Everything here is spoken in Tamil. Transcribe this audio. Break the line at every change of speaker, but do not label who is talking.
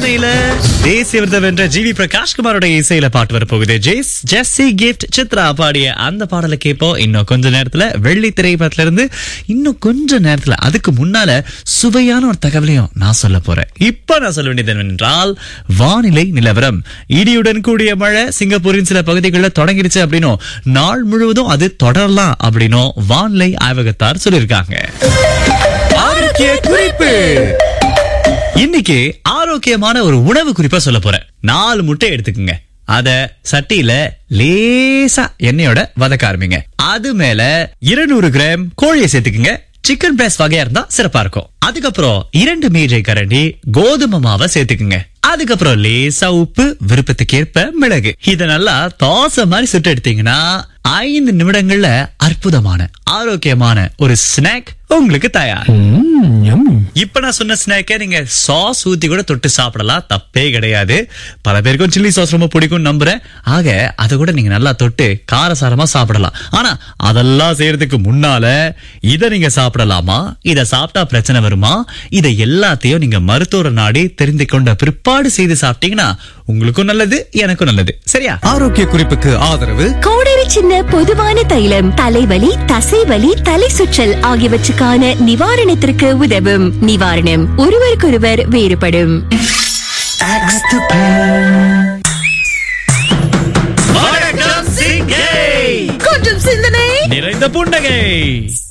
வானிலையில தேசிய விருது வென்ற ஜி வி பிரகாஷ் குமாரோட இசையில பாட்டு வரப்போகுது ஜெஸ் ஜெஸ்ஸி கிஃப்ட் சித்ரா பாடிய அந்த பாடலை கேட்போம் இன்னும் கொஞ்ச நேரத்துல வெள்ளி திரைப்படத்துல இருந்து இன்னும் கொஞ்ச நேரத்துல அதுக்கு முன்னால சுவையான ஒரு தகவலையும் நான் சொல்ல போறேன் இப்ப நான் சொல்ல வேண்டியது என்னவென்றால் வானிலை நிலவரம் இடியுடன் கூடிய மழை சிங்கப்பூரின் சில பகுதிகளில் தொடங்கிருச்சு அப்படின்னும் நாள் முழுவதும் அது தொடரலாம் அப்படின்னும் வானிலை ஆய்வகத்தார் சொல்லியிருக்காங்க ஆரோக்கிய குறிப்பு இன்னைக்கு ஆரோக்கியமான ஒரு உணவு குறிப்பா சொல்ல போறேன் நாலு முட்டை எடுத்துக்குங்க அத சட்டியில லேசா எண்ணெயோட வதக்க ஆரம்பிங்க அது மேல இருநூறு கிராம் கோழியை சேர்த்துக்குங்க சிக்கன் பிரஸ் வகையா இருந்தா சிறப்பா இருக்கும் அதுக்கப்புறம் இரண்டு மீஜை கரண்டி கோதுமை மாவை சேர்த்துக்குங்க அதுக்கப்புறம் லேசா உப்பு விருப்பத்துக்கேற்ப மிளகு இத நல்லா தோசை மாதிரி சுட்டு எடுத்தீங்கன்னா ஐந்து நிமிடங்கள்ல அற்புதமான ஆரோக்கியமான ஒரு ஸ்நாக் உங்களுக்கு தயார் இப்ப நான் சொன்ன ஸ்நாக்கை நீங்க சாஸ் ஊத்தி கூட தொட்டு சாப்பிடலாம் தப்பே கிடையாது பல பேருக்கும் சில்லி சாஸ் ரொம்ப பிடிக்கும் நம்புறேன் ஆக அதை கூட நீங்க நல்லா தொட்டு காரசாரமா சாப்பிடலாம் ஆனா அதெல்லாம் செய்யறதுக்கு முன்னால இத நீங்க சாப்பிடலாமா இத சாப்பிட்டா பிரச்சனை வருமா இதை எல்லாத்தையும் நீங்க மருத்துவரை நாடி தெரிந்து கொண்ட பிற்பாடு செய்து சாப்பிட்டீங்கன்னா உங்களுக்கும் நல்லது எனக்கும் நல்லது சரியா
ஆரோக்கிய குறிப்புக்கு ஆதரவு
கோடரி சின்ன பொதுவான தைலம் தலைவலி தசைவலி தலை சுற்றல் ஆகியவற்றுக்கான நிவாரணத்திற்கு உதவும் நிவாரணம் ஒருவருக்கொருவர் வேறுபடும்
வணக்கம் சிங்கை
கொஞ்சம் சிந்தனை
நிறைந்த புன்னகை